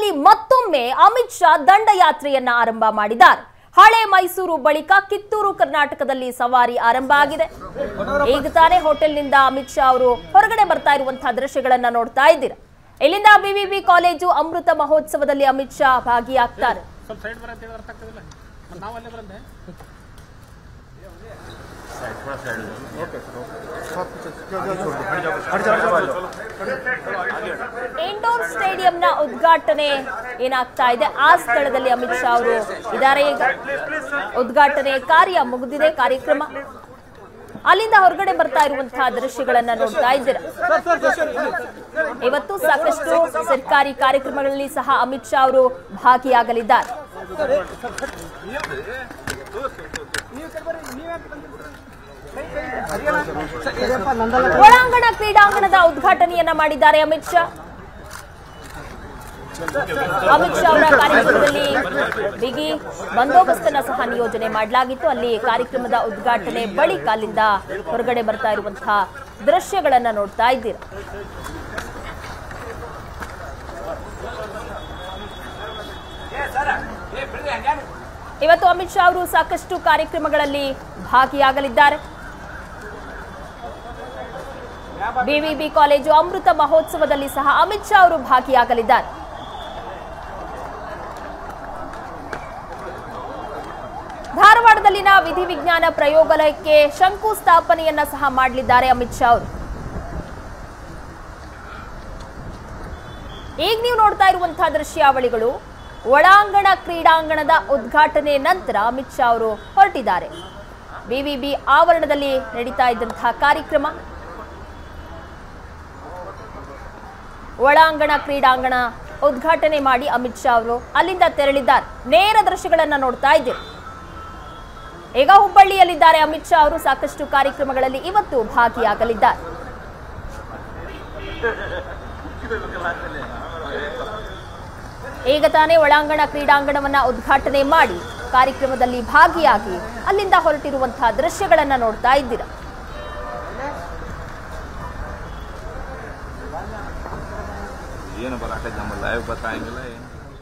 ರಾಜ್ಯದಲ್ಲಿ ಮತ್ತೊಮ್ಮೆ ಅಮಿತ್ ಶಾ ದಂಡಯಾತ್ರೆಯನ್ನ ಆರಂಭ ಮಾಡಿದ್ದಾರೆ ಹಳೆ ಮೈಸೂರು ಬಳಿಕ ಕಿತ್ತೂರು ಕರ್ನಾಟಕದಲ್ಲಿ ಸವಾರಿ ಆರಂಭ ಆಗಿದೆ ಈಗ ತಾನೇ ಹೋಟೆಲ್ನಿಂದ ಅಮಿತ್ ಶಾ ಅವರು ಹೊರಗಡೆ ಬರ್ತಾ ಇರುವಂತಹ ದೃಶ್ಯಗಳನ್ನ ನೋಡ್ತಾ ಇದ್ದೀರಾ ಇಲ್ಲಿಂದ ಬಿವಿಬಿ ಕಾಲೇಜು ಅಮೃತ ಮಹೋತ್ಸವದಲ್ಲಿ ಅಮಿತ್ ಶಾ ಭಾಗಿಯಾಗ್ತಾರೆ ಸ್ವಲ್ಪ ಸೈಡ್ ಬರ ಅಂತ ಹೇಳಿದ್ರೆ ಅರ್ಥ ಆಗ್ತದಿಲ್ಲ ಮತ್ತೆ ನಾವು ಅಲ್ಲೇ ಬರಂದೆ ಇಂಡೋರ್ ಸ್ಟೇಡಿಯಂನ ಉದ್ಘಾಟನೆ ಏನಾಗ್ತಾ ಇದೆ ಆ ಸ್ಥಳದಲ್ಲಿ ಅಮಿತ್ ಶಾ ಅವರು ಇದ್ದಾರೆ ಈಗ ಉದ್ಘಾಟನೆ ಕಾರ್ಯ ಮುಗಿದಿದೆ ಕಾರ್ಯಕ್ರಮ ಅಲ್ಲಿಂದ ಹೊರಗಡೆ ಬರ್ತಾ ಇರುವಂತಹ ದೃಶ್ಯಗಳನ್ನ ನೋಡ್ತಾ ಇದ್ದೀರಾ ಇವತ್ತು ಸಾಕಷ್ಟು ಸರ್ಕಾರಿ ಕಾರ್ಯಕ್ರಮಗಳಲ್ಲಿ ಸಹ ಅಮಿತ್ ಶಾ ಅವರು ಭಾಗಿಯಾಗಲಿದ್ದಾರೆ ಒಳಾಂಗಣ ಕ್ರೀಡಾಂಗಣದ ಉದ್ಘಾಟನೆಯನ್ನ ಮಾಡಿದ್ದಾರೆ ಅಮಿತ್ ಶಾ ಅಮಿತ್ ಶಾ ಅವರ ಕಾರ್ಯಕ್ರಮದಲ್ಲಿ ಬಿಗಿ ಬಂದೋಬಸ್ತನ್ನ ಸಹ ನಿಯೋಜನೆ ಮಾಡಲಾಗಿತ್ತು ಅಲ್ಲಿ ಕಾರ್ಯಕ್ರಮದ ಉದ್ಘಾಟನೆ ಬಳಿಕ ಅಲ್ಲಿಂದ ಹೊರಗಡೆ ಬರ್ತಾ ಇರುವಂತಹ ದೃಶ್ಯಗಳನ್ನ ನೋಡ್ತಾ ಇದ್ದೀರಾ ಇವತ್ತು ಅಮಿತ್ ಶಾ ಅವರು ಸಾಕಷ್ಟು ಕಾರ್ಯಕ್ರಮಗಳಲ್ಲಿ ಭಾಗಿಯಾಗಲಿದ್ದಾರೆ ಬಿವಿಬಿ ಕಾಲೇಜು ಅಮೃತ ಮಹೋತ್ಸವದಲ್ಲಿ ಸಹ ಅಮಿತ್ ಶಾ ಅವರು ಭಾಗಿಯಾಗಲಿದ್ದಾರೆ ಧಾರವಾಡದಲ್ಲಿನ ವಿಧಿವಿಜ್ಞಾನ ಪ್ರಯೋಗಾಲಯಕ್ಕೆ ಶಂಕುಸ್ಥಾಪನೆಯನ್ನ ಸಹ ಮಾಡಲಿದ್ದಾರೆ ಅಮಿತ್ ಶಾ ಅವರು ಈಗ ನೀವು ನೋಡ್ತಾ ಇರುವಂತಹ ದೃಶ್ಯಾವಳಿಗಳು ಒಳಾಂಗಣ ಕ್ರೀಡಾಂಗಣದ ಉದ್ಘಾಟನೆ ನಂತರ ಅಮಿತ್ ಶಾ ಅವರು ಹೊರಟಿದ್ದಾರೆ ಬಿವಿಬಿ ಆವರಣದಲ್ಲಿ ನಡೀತಾ ಇದ್ದಂತಹ ಕಾರ್ಯಕ್ರಮ ಒಳಾಂಗಣ ಕ್ರೀಡಾಂಗಣ ಉದ್ಘಾಟನೆ ಮಾಡಿ ಅಮಿತ್ ಶಾ ಅವರು ಅಲ್ಲಿಂದ ತೆರಳಿದ್ದಾರೆ ನೇರ ದೃಶ್ಯಗಳನ್ನ ನೋಡ್ತಾ ಇದ್ದೀರಿ ಈಗ ಹುಬ್ಬಳ್ಳಿಯಲ್ಲಿದ್ದಾರೆ ಅಮಿತ್ ಶಾ ಅವರು ಸಾಕಷ್ಟು ಕಾರ್ಯಕ್ರಮಗಳಲ್ಲಿ ಇವತ್ತು ಭಾಗಿಯಾಗಲಿದ್ದಾರೆ ಈಗ ತಾನೇ ಒಳಾಂಗಣ ಕ್ರೀಡಾಂಗಣವನ್ನ ಉದ್ಘಾಟನೆ ಮಾಡಿ ಕಾರ್ಯಕ್ರಮದಲ್ಲಿ ಭಾಗಿಯಾಗಿ ಅಲ್ಲಿಂದ ಹೊರಟಿರುವಂತಹ ದೃಶ್ಯಗಳನ್ನ ನೋಡ್ತಾ ಇದ್ದೀರಾ ಏನು ಬರಾಕೈತಿ ನಮ್ಮ ಲೈವ್ ಗೊತ್ತಾಗಿಲ್ಲ ಏನು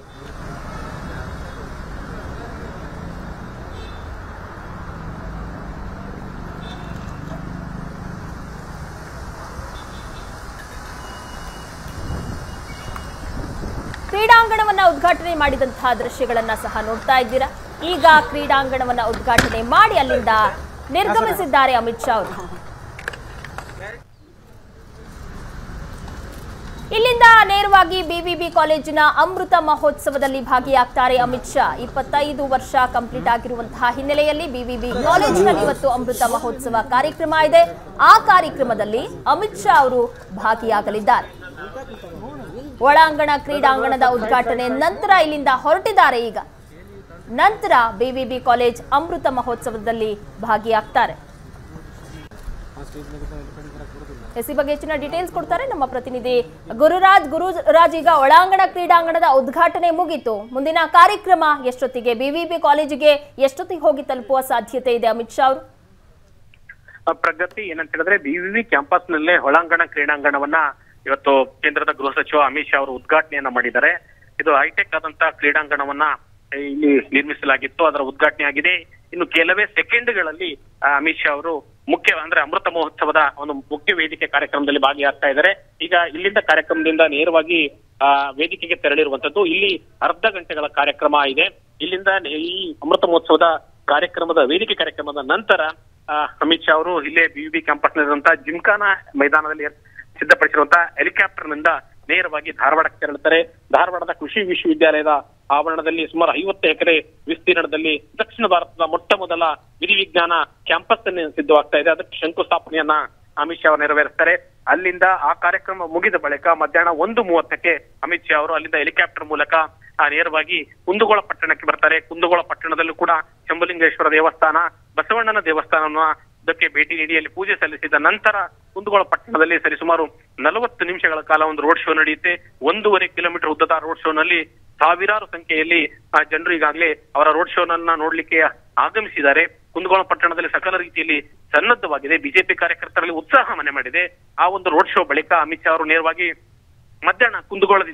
ಕ್ರೀಡಾಂಗಣವನ್ನ ಉದ್ಘಾಟನೆ ಮಾಡಿದಂತಹ ದೃಶ್ಯಗಳನ್ನ ಸಹ ನೋಡ್ತಾ ಇದ್ದೀರಾ ಈಗ ಕ್ರೀಡಾಂಗಣವನ್ನ ಉದ್ಘಾಟನೆ ಮಾಡಿ ಅಲ್ಲಿಂದ ನಿರ್ಗಮಿಸಿದ್ದಾರೆ ಅಮಿತ್ ಶಾ ಅವರು ಇಲ್ಲಿಂದ ನೇರವಾಗಿ ಬಿಬಿಬಿ ಕಾಲೇಜಿನ ಅಮೃತ ಮಹೋತ್ಸವದಲ್ಲಿ ಭಾಗಿಯಾಗ್ತಾರೆ ಅಮಿತ್ ಶಾ ಇಪ್ಪತ್ತೈದು ವರ್ಷ ಕಂಪ್ಲೀಟ್ ಆಗಿರುವಂತಹ ಹಿನ್ನೆಲೆಯಲ್ಲಿ ಬಿಬಿಬಿ ಕಾಲೇಜಿನಲ್ಲಿ ಇವತ್ತು ಅಮೃತ ಮಹೋತ್ಸವ ಕಾರ್ಯಕ್ರಮ ಇದೆ ಆ ಕಾರ್ಯಕ್ರಮದಲ್ಲಿ ಅಮಿತ್ ಶಾ ಅವರು ಭಾಗಿಯಾಗಲಿದ್ದಾರೆ ಒಳಾಂಗಣ ಕ್ರೀಡಾಂಗಣದ ಉದ್ಘಾಟನೆ ನಂತರ ಇಲ್ಲಿಂದ ಹೊರಟಿದ್ದಾರೆ ಈಗ ನಂತರ ಬಿವಿಬಿ ಕಾಲೇಜ್ ಅಮೃತ ಮಹೋತ್ಸವದಲ್ಲಿ ಭಾಗಿಯಾಗ್ತಾರೆ ಎಸ್ ಈ ಬಗ್ಗೆ ಹೆಚ್ಚಿನ ಡೀಟೇಲ್ಸ್ ಕೊಡ್ತಾರೆ ನಮ್ಮ ಪ್ರತಿನಿಧಿ ಗುರುರಾಜ್ ಗುರುರಾಜ್ ಈಗ ಒಳಾಂಗಣ ಕ್ರೀಡಾಂಗಣದ ಉದ್ಘಾಟನೆ ಮುಗಿತು ಮುಂದಿನ ಕಾರ್ಯಕ್ರಮ ಎಷ್ಟೊತ್ತಿಗೆ ಬಿವಿಬಿ ಕಾಲೇಜಿಗೆ ಎಷ್ಟೊತ್ತಿಗೆ ಹೋಗಿ ತಲುಪುವ ಸಾಧ್ಯತೆ ಇದೆ ಅಮಿತ್ ಶಾ ಅವರು ಆ ಪ್ರಗತಿ ಏನಂತ ಹೇಳಿದ್ರೆ ಬಿವಿವಿ ಕ್ಯಾಂಪಸ್ ನಲ್ಲೇ ಒಳಾಂಗಣ ಕ್ರೀಡಾಂಗಣವನ್ನ ಇವತ್ತು ಕೇಂದ್ರದ ಗೃಹ ಸಚಿವ ಅಮಿತ್ ಶಾ ಅವರು ಉದ್ಘಾಟನೆಯನ್ನ ಮಾಡಿದ್ದಾರೆ ಇದು ಹೈಟೆಕ್ ಆದಂತ ಕ್ರೀಡಾಂಗಣವನ್ನ ಇಲ್ಲಿ ನಿರ್ಮಿಸಲಾಗಿತ್ತು ಅದರ ಉದ್ಘಾಟನೆ ಆಗಿದೆ ಇನ್ನು ಕೆಲವೇ ಸೆಕೆಂಡ್ಗಳಲ್ಲಿ ಆ, ಅಮಿತ್ ಶಾ ಅವರು ಮುಖ್ಯ ಅಂದ್ರೆ ಅಮೃತ ಮಹೋತ್ಸವದ ಒಂದು ಮುಖ್ಯ ವೇದಿಕೆ ಕಾರ್ಯಕ್ರಮದಲ್ಲಿ ಭಾಗಿಯಾಗ್ತಾ ಇದ್ದಾರೆ ಈಗ ಇಲ್ಲಿಂದ ಕಾರ್ಯಕ್ರಮದಿಂದ ನೇರವಾಗಿ ಆ ವೇದಿಕೆಗೆ ತೆರಳಿರುವಂತದ್ದು ಇಲ್ಲಿ ಅರ್ಧ ಗಂಟೆಗಳ ಕಾರ್ಯಕ್ರಮ ಇದೆ ಇಲ್ಲಿಂದ ಈ ಅಮೃತ ಮಹೋತ್ಸವದ ಕಾರ್ಯಕ್ರಮದ ವೇದಿಕೆ ಕಾರ್ಯಕ್ರಮದ ನಂತರ ಆ, ಅಮಿತ್ ಶಾ ಅವರು ಇಲ್ಲೇ ಬಿವಿಬಿ ಕ್ಯಾಂಪಸ್ ನಲ್ಲಿರುವಂತಹ ಜಿಮ್ಖಾನಾ ಮೈದಾನದಲ್ಲಿ ಸಿದ್ಧಪಡಿಸಿರುವಂತಹ ಹೆಲಿಕಾಪ್ಟರ್ ನಿಂದ ನೇರವಾಗಿ ಧಾರವಾಡಕ್ಕೆ ತೆರಳುತ್ತಾರೆ ಧಾರವಾಡದ ಕೃಷಿ ವಿಶ್ವವಿದ್ಯಾಲಯದ ಆವರಣದಲ್ಲಿ ಸುಮಾರು ಐವತ್ತು ಎಕರೆ ವಿಸ್ತೀರ್ಣದಲ್ಲಿ ದಕ್ಷಿಣ ಭಾರತದ ಮೊಟ್ಟ ಮೊದಲ ವಿಧಿವಿಜ್ಞಾನ ಕ್ಯಾಂಪಸ್ ಅನ್ನು ಸಿದ್ಧವಾಗ್ತಾ ಇದೆ ಅದಕ್ಕೆ ಶಂಕುಸ್ಥಾಪನೆಯನ್ನ ಅಮಿತ್ ಶಾ ಅವರು ನೆರವೇರಿಸ್ತಾರೆ ಅಲ್ಲಿಂದ ಆ ಕಾರ್ಯಕ್ರಮ ಮುಗಿದ ಬಳಿಕ ಮಧ್ಯಾಹ್ನ ಒಂದು ಮೂವತ್ತಕ್ಕೆ ಅಮಿತ್ ಶಾ ಅವರು ಅಲ್ಲಿಂದ ಹೆಲಿಕಾಪ್ಟರ್ ಮೂಲಕ ಆ, ನೇರವಾಗಿ ಕುಂದಗೋಳ ಪಟ್ಟಣಕ್ಕೆ ಬರ್ತಾರೆ ಕುಂದಗೋಳ ಪಟ್ಟಣದಲ್ಲೂ ಕೂಡ ಶಂಭುಲಿಂಗೇಶ್ವರ ದೇವಸ್ಥಾನ ಬಸವಣ್ಣನ ದೇವಸ್ಥಾನವನ್ನ ಇದಕ್ಕೆ ಭೇಟಿ ನೀಡಿ ಅಲ್ಲಿ ಪೂಜೆ ಸಲ್ಲಿಸಿದ ನಂತರ ಕುಂದಗೋಳ ಪಟ್ಟಣದಲ್ಲಿ ಸರಿಸುಮಾರು ನಲವತ್ತು ನಿಮಿಷಗಳ ಕಾಲ ಒಂದು ರೋಡ್ ಶೋ ನಡೆಯುತ್ತೆ ಒಂದೂವರೆ ಕಿಲೋಮೀಟರ್ ಉದ್ದದ ರೋಡ್ ಶೋ ನಲ್ಲಿ ಸಾವಿರಾರು ಸಂಖ್ಯೆಯಲ್ಲಿ ಆ, ಜನರು ಈಗಾಗಲೇ ಅವರ ರೋಡ್ ಶೋನನ್ನ ನೋಡ್ಲಿಕ್ಕೆ ಆಗಮಿಸಿದ್ದಾರೆ ಕುಂದಗೋಳ ಪಟ್ಟಣದಲ್ಲಿ ಸಕಲ ರೀತಿಯಲ್ಲಿ ಸನ್ನದ್ಧವಾಗಿದೆ ಬಿಜೆಪಿ ಕಾರ್ಯಕರ್ತರಲ್ಲಿ ಉತ್ಸಾಹ ಮನೆ ಮಾಡಿದೆ ಆ ಒಂದು ರೋಡ್ ಶೋ ಬಳಿಕ ಅಮಿತ್ ಶಾ ಅವರು ನೇರವಾಗಿ ಮಧ್ಯಾಹ್ನ ಕುಂದಗೋಳದಿಂದ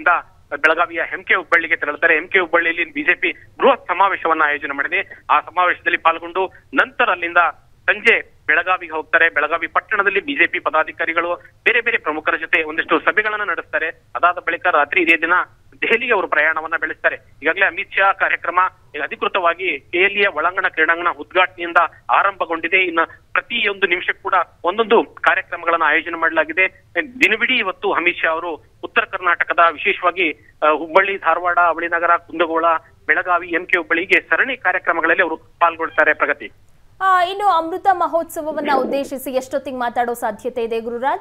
ಬೆಳಗಾವಿಯ ಎಂಕೆ ಹುಬ್ಬಳ್ಳಿಗೆ ತೆರಳುತ್ತಾರೆ ಎಂಕೆ ಹುಬ್ಬಳ್ಳಿಯಲ್ಲಿ ಬಿಜೆಪಿ ಬೃಹತ್ ಸಮಾವೇಶವನ್ನ ಆಯೋಜನೆ ಮಾಡಿದೆ ಆ ಸಮಾವೇಶದಲ್ಲಿ ಪಾಲ್ಗೊಂಡು ನಂತರ ಅಲ್ಲಿಂದ ಸಂಜೆ ಬೆಳಗಾವಿಗೆ ಹೋಗ್ತಾರೆ ಬೆಳಗಾವಿ ಪಟ್ಟಣದಲ್ಲಿ ಬಿಜೆಪಿ ಪದಾಧಿಕಾರಿಗಳು ಬೇರೆ ಬೇರೆ ಪ್ರಮುಖರ ಜೊತೆ ಒಂದಿಷ್ಟು ಸಭೆಗಳನ್ನ ನಡೆಸ್ತಾರೆ ಅದಾದ ಬಳಿಕ ರಾತ್ರಿ ಇದೇ ದಿನ ದೆಹಲಿಗೆ ಅವರು ಪ್ರಯಾಣವನ್ನ ಬೆಳೆಸ್ತಾರೆ ಈಗಾಗಲೇ ಅಮಿತ್ ಶಾ ಕಾರ್ಯಕ್ರಮ ಈಗ ಅಧಿಕೃತವಾಗಿ ದೆಹಲಿಯ ಒಳಾಂಗಣ ಕ್ರೀಡಾಂಗಣ ಉದ್ಘಾಟನೆಯಿಂದ ಆರಂಭಗೊಂಡಿದೆ ಇನ್ನು ಪ್ರತಿಯೊಂದು ನಿಮಿಷ ಕೂಡ ಒಂದೊಂದು ಕಾರ್ಯಕ್ರಮಗಳನ್ನ ಆಯೋಜನೆ ಮಾಡಲಾಗಿದೆ ದಿನವಿಡೀ ಇವತ್ತು ಅಮಿತ್ ಶಾ ಅವರು ಉತ್ತರ ಕರ್ನಾಟಕದ ವಿಶೇಷವಾಗಿ ಆ, ಹುಬ್ಬಳ್ಳಿ ಧಾರವಾಡ ಅವಳಿನಗರ ಕುಂದಗೋಳ ಬೆಳಗಾವಿ ಎಂಕೆ ಹುಬ್ಬಳ್ಳಿಗೆ ಸರಣಿ ಕಾರ್ಯಕ್ರಮಗಳಲ್ಲಿ ಅವರು ಪಾಲ್ಗೊಳ್ತಾರೆ ಪ್ರಗತಿ ಆ, ಇನ್ನು ಅಮೃತ ಮಹೋತ್ಸವವನ್ನ ಉದ್ದೇಶಿಸಿ ಎಷ್ಟೊತ್ತಿಗೆ ಮಾತಾಡೋ ಸಾಧ್ಯತೆ ಇದೆ ಗುರುರಾಜ್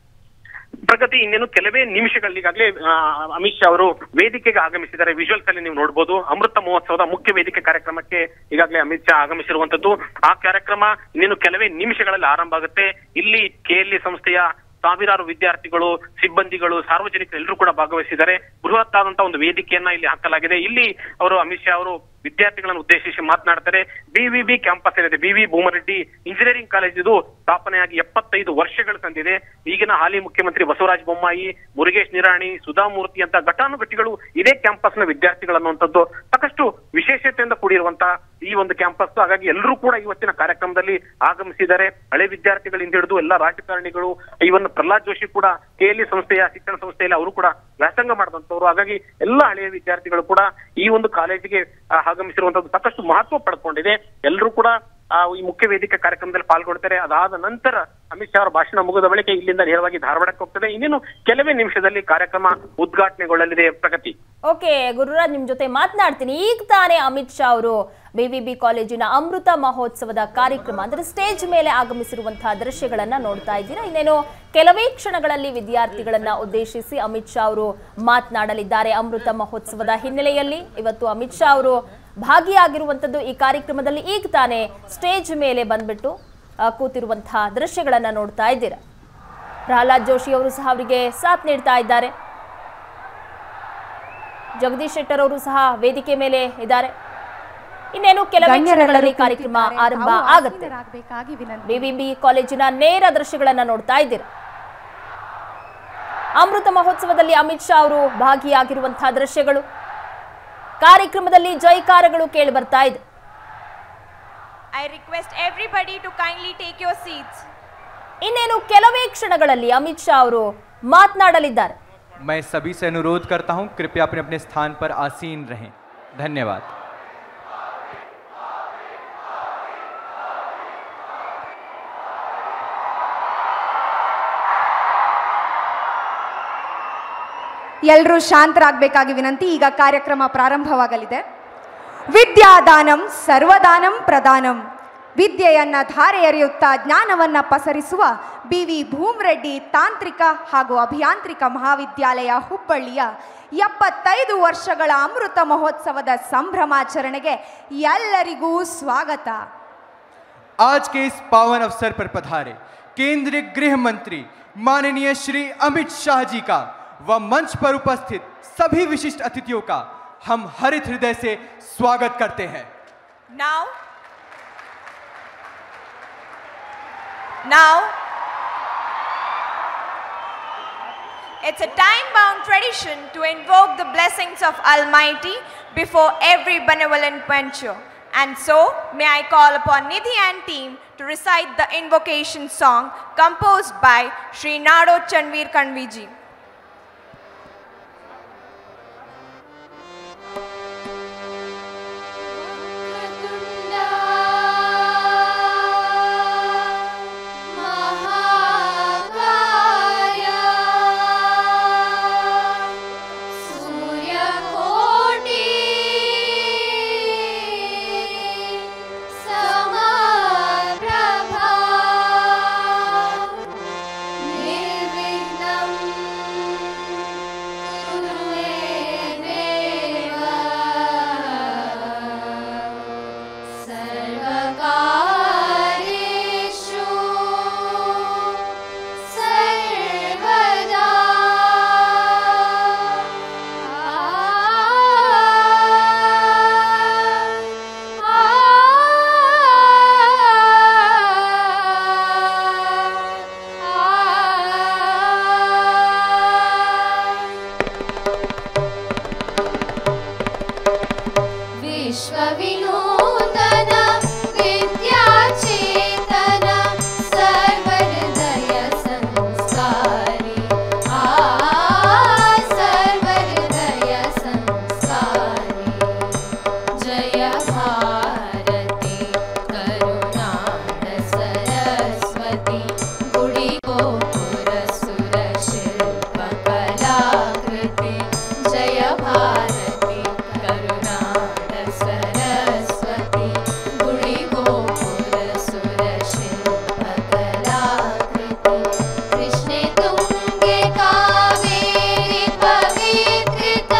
ಪ್ರಗತಿ ಇನ್ನೇನು ಕೆಲವೇ ನಿಮಿಷಗಳಲ್ಲಿ ಈಗಾಗಲೇ ಆ, ಅಮಿತ್ ಶಾ ಅವರು ವೇದಿಕೆಗೆ ಆಗಮಿಸಿದ್ದಾರೆ ವಿಜುವಲ್ಸ್ ಅಲ್ಲಿ ನೀವು ನೋಡಬಹುದು ಅಮೃತ ಮಹೋತ್ಸವದ ಮುಖ್ಯ ವೇದಿಕೆ ಕಾರ್ಯಕ್ರಮಕ್ಕೆ ಈಗಾಗಲೇ ಅಮಿತ್ ಶಾ ಆಗಮಿಸಿರುವಂತದ್ದು ಆ ಕಾರ್ಯಕ್ರಮ ಇನ್ನೇನು ಕೆಲವೇ ನಿಮಿಷಗಳಲ್ಲಿ ಆರಂಭ ಆಗುತ್ತೆ ಇಲ್ಲಿ ಕೆಎಲ್ಇ ಸಂಸ್ಥೆಯ ಸಾವಿರಾರು ವಿದ್ಯಾರ್ಥಿಗಳು ಸಿಬ್ಬಂದಿಗಳು ಸಾರ್ವಜನಿಕರು ಎಲ್ಲರೂ ಕೂಡ ಭಾಗವಹಿಸಿದ್ದಾರೆ ಬೃಹತ್ ಆದಂತಹ ಒಂದು ವೇದಿಕೆಯನ್ನ ಇಲ್ಲಿ ಹಾಕಲಾಗಿದೆ ಇಲ್ಲಿ ಅವರು ಅಮಿತ್ ಶಾ ಅವರು ವಿದ್ಯಾರ್ಥಿಗಳನ್ನು ಉದ್ದೇಶಿಸಿ ಮಾತನಾಡ್ತಾರೆ ಬಿವಿಬಿ ಕ್ಯಾಂಪಸ್ ಏನಿದೆ ಬಿವಿ ಭೂಮರೆಡ್ಡಿ ಇಂಜಿನಿಯರಿಂಗ್ ಕಾಲೇಜ್ ಇದು ಸ್ಥಾಪನೆಯಾಗಿ ಎಪ್ಪತ್ತೈದು ವರ್ಷಗಳು ತಂದಿದೆ ಈಗಿನ ಹಾಲಿ ಮುಖ್ಯಮಂತ್ರಿ ಬಸವರಾಜ ಬೊಮ್ಮಾಯಿ ಮುರುಗೇಶ್ ನಿರಾಣಿ ಸುಧಾಮೂರ್ತಿ ಅಂತ ಘಟಾನುಘಟಿಗಳು ಇದೇ ಕ್ಯಾಂಪಸ್ನ ವಿದ್ಯಾರ್ಥಿಗಳು ಅನ್ನುವಂಥದ್ದು ಸಾಕಷ್ಟು ವಿಶೇಷತೆಯಿಂದ ಕೂಡಿರುವಂತಹ ಈ ಒಂದು ಕ್ಯಾಂಪಸ್ ಹಾಗಾಗಿ ಎಲ್ಲರೂ ಕೂಡ ಇವತ್ತಿನ ಕಾರ್ಯಕ್ರಮದಲ್ಲಿ ಆಗಮಿಸಿದ್ದಾರೆ ಹಳೆ ವಿದ್ಯಾರ್ಥಿಗಳಿಂದ ಹಿಡಿದು ಎಲ್ಲ ರಾಜಕಾರಣಿಗಳು ಇವನ್ ಪ್ರಹ್ಲಾದ್ ಜೋಶಿ ಕೂಡ ಕೆಎಲ್ಇ ಸಂಸ್ಥೆಯ ಶಿಕ್ಷಣ ಸಂಸ್ಥೆಯಲ್ಲಿ ಅವರು ಕೂಡ ವ್ಯಾಸಂಗ ಮಾಡಿದಂತವ್ರು ಹಾಗಾಗಿ ಎಲ್ಲ ಹಳೆಯ ವಿದ್ಯಾರ್ಥಿಗಳು ಕೂಡ ಈ ಒಂದು ಕಾಲೇಜಿಗೆ ಆ, ಆಗಮಿಸಿರುವಂತದ್ದು ಸಾಕಷ್ಟು ಮಹತ್ವ ಪಡ್ಕೊಂಡಿದೆ ಎಲ್ಲರೂ ಕೂಡ ಆ, ಈ ಮುಖ್ಯ ವೇದಿಕೆ ಕಾರ್ಯಕ್ರಮದಲ್ಲಿ ಪಾಲ್ಗೊಳ್ತಾರೆ ಅದಾದ ನಂತರ ಅಮಿತ್ ಶಾ ಅವರ ಭಾಷಣ ಮುಗಿದ ಬಳಿಕ ಇಲ್ಲಿಂದ ನೇರವಾಗಿ ಧಾರವಾಡಕ್ಕೆ ಹೋಗ್ತದೆ ಇನ್ನೇನು ಕೆಲವೇ ನಿಮಿಷದಲ್ಲಿ ಕಾರ್ಯಕ್ರಮ ಉದ್ಘಾಟನೆಗೊಳ್ಳಲಿದೆ ಪ್ರಗತಿ ಓಕೆ ಗುರುರಾಜ್ ನಿಮ್ ಜೊತೆ ಮಾತನಾಡ್ತೀನಿ ಈಗ ತಾನೇ ಅಮಿತ್ ಶಾ ಅವರು ಬಿವಿಬಿ ಕಾಲೇಜಿನ ಅಮೃತ ಮಹೋತ್ಸವದ ಕಾರ್ಯಕ್ರಮ ಅಂದ್ರೆ ಸ್ಟೇಜ್ ಮೇಲೆ ಆಗಮಿಸಿರುವಂತಹ ದೃಶ್ಯಗಳನ್ನ ನೋಡ್ತಾ ಇದ್ದೀರಾ ಇನ್ನೇನು ಕೆಲವೇ ಕ್ಷಣಗಳಲ್ಲಿ ವಿದ್ಯಾರ್ಥಿಗಳನ್ನ ಉದ್ದೇಶಿಸಿ ಅಮಿತ್ ಶಾ ಅವರು ಮಾತನಾಡಲಿದ್ದಾರೆ ಅಮೃತ ಮಹೋತ್ಸವದ ಹಿನ್ನೆಲೆಯಲ್ಲಿ ಇವತ್ತು ಅಮಿತ್ ಶಾ ಅವರು ಭಾಗಿಯಾಗಿರುವಂತದ್ದು ಈ ಕಾರ್ಯಕ್ರಮದಲ್ಲಿ ಈಗ ತಾನೇ ಸ್ಟೇಜ್ ಮೇಲೆ ಬಂದ್ಬಿಟ್ಟು ಆ, ಕೂತಿರುವಂತಹ ದೃಶ್ಯಗಳನ್ನ ನೋಡ್ತಾ ಇದ್ದೀರಾ ಪ್ರಹ್ಲಾದ್ ಜೋಶಿ ಅವರು ಸಹ ಅವರಿಗೆ ಸಾಥ್ ನೀಡ್ತಾ ಇದ್ದಾರೆ ಜಗದೀಶ್ ಶೆಟ್ಟರ್ ಅವರು ಸಹ ವೇದಿಕೆ ಮೇಲೆ ಇದ್ದಾರೆ ಇನ್ನೇನು ಕೆಲವೇ ಕ್ಷಣಗಳಲ್ಲಿ ಕಾರ್ಯಕ್ರಮ ಆರಂಭ ಆಗುತ್ತೆ ಆಗಬೇಕಾಗಿ ವಿನಂತಿ ಬಿಬಿಬಿ ಕಾಲೇಜಿನ ನೇರ ದೃಶ್ಯಗಳನ್ನ ನೋಡ್ತಾ ಇದ್ದೀರಾ ಅಮೃತ ಮಹೋತ್ಸವದಲ್ಲಿ ಅಮಿತ್ ಶಾ ಅವರು ಭಾಗಿಯಾಗಿರುವಂತಹ ದೃಶ್ಯಗಳು ಕಾರ್ಯಕ್ರಮದಲ್ಲಿ ಜೈಕಾರಗಳು ಕೇಳಿ ಬರ್ತಾ ಇದೆ I request everybody to kindly take your seats. ಇನ್ನೇನು ಕೆಲವೇ ಕ್ಷಣಗಳಲ್ಲಿ ಅಮಿತ್ ಶಾ ಅವರು ಮಾತನಾಡಲಿದ್ದಾರೆ मैं सभी से अनुरोध करता हूं कृपया अपने अपने स्थान पर आसीन रहें धन्यवाद ಎಲ್ಲರೂ ಶಾಂತರಾಗಬೇಕಾಗಿ ವಿನಂತಿ ಈಗ ಕಾರ್ಯಕ್ರಮ ಪ್ರಾರಂಭವಾಗಲಿದೆ ವಿದ್ಯಾದಾನಂ ಸರ್ವದಾನಂ ಪ್ರದಾನಂ ವಿದ್ಯೆಯನ್ನ ಧಾರೆ ಎರೆಯುತ್ತಾ ಜ್ಞಾನವನ್ನ ಪಸರಿಸುವ ಬಿ ವಿ ಭೂಮರೆಡ್ಡಿ ತಾಂತ್ರಿಕ ಹಾಗೂ ಅಭಿಯಾಂತ್ರಿಕ ಮಹಾವಿದ್ಯಾಲಯ ಹುಬ್ಬಳ್ಳಿಯ ಎಪ್ಪತ್ತೈದು ವರ್ಷಗಳ ಅಮೃತ ಮಹೋತ್ಸವದ ಸಂಭ್ರಮಾಚರಣೆಗೆ ಎಲ್ಲರಿಗೂ ಸ್ವಾಗತ आज के इस पावन अवसर पर पधारे केंद्रीय गृह मंत्री माननीय श्री अमित शाह जी का व मंच पर उपस्थित सभी विशिष्ट अतिथियों का हम हरित हृदय से स्वागत करते हैं Now, now, it's a time bound tradition to invoke the blessings of Almighty before every benevolent venture. And so, may I call upon Nidhi and team to recite the invocation song composed by Sri Nado Chanveer Kanviji. सूर्यकोटि समप्रभा निर्विघ्नं विश्वविनूतन विद्याचेतन सर्वहृदय संस्कारी आ सर्वहृदय संस्कारी जय भारती करुणाड सरस्वती गुडी गोपुर सुरशिल्पकलाकृति जय भारती करुणाड सरस्वती गुडी गोपुर सुरशिल्पकलाकृति कृष्णे तुङ्गे कावेरि पवित्रिता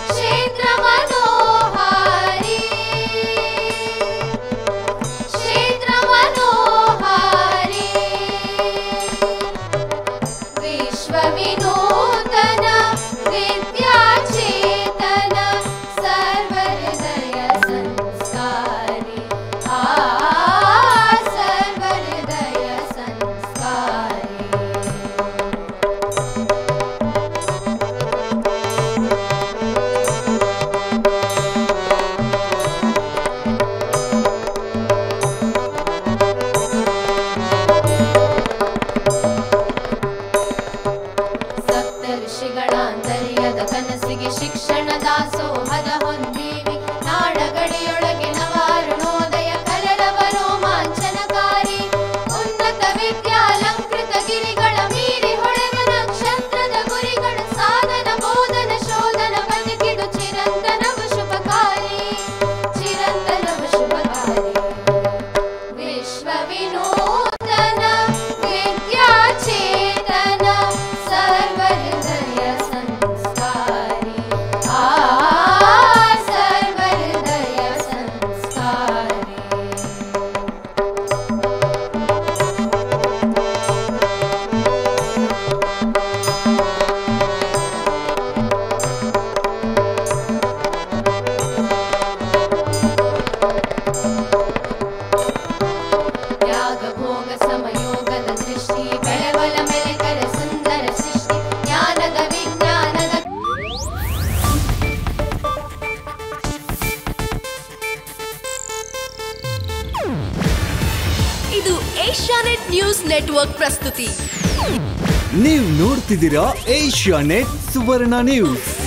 क्षेत्रमनोहारी क्षेत्रमनोहारी विश्वविनूतन विद्याचेतन सर्वहृदय संस्कारी आ सर्वहृदय संस्कारी ಸಪ್ತರ್ಷಿಗಳಾಂತರ್ಯದ ಕನಸಿಗೆ ಶಿಕ್ಷಣ ದಾಸೋಹದ ಹೊಂದೀವಿ ನಾಡಗಡಿಯೊಳಗೆ ನವಾರುಣೋದಯ ಕಲರವರೋ ಮಾಂಚನಕಾರಿ ಉನ್ನತ ವಿದ್ಯಾಲಂಕೃತ ಗಿರಿಗಳ ಮೀರಿ ಹೊಳೆವ ನಕ್ಷತ್ರದ ಗುರಿಗಳ ಸಾಧನ ಬೋಧನ ಶೋಧನ ಬದುಕಿದು ಚಿರಂತನವು ಶುಭಕಾರಿ ಚಿರಂತನವು ಶುಭಕಾರಿ विश्वविनूतन विद्याचेतन सर्वहृदय संस्कारी आ सर्वहृदय संस्कारी ತ್ಯಾಗ ಭೋಗ ಸಮಯೋಗದ ದೃಷ್ಟಿ ಬೆಳವಲ ಮೆಲಕರ ಸುಂದರ ಸೃಷ್ಟಿ ಜ್ಞಾನದ ವಿಜ್ಞಾನದ ಇದು ಏಷ್ಯಾನೆಟ್ ನ್ಯೂಸ್ ನೆಟ್ವರ್ಕ್ ಪ್ರಸ್ತುತಿ ನೀವು ನೋಡ್ತಿದ್ದೀರಾ ಏಷ್ಯಾ ನೆಟ್ ಸುವರ್ಣ ನ್ಯೂಸ್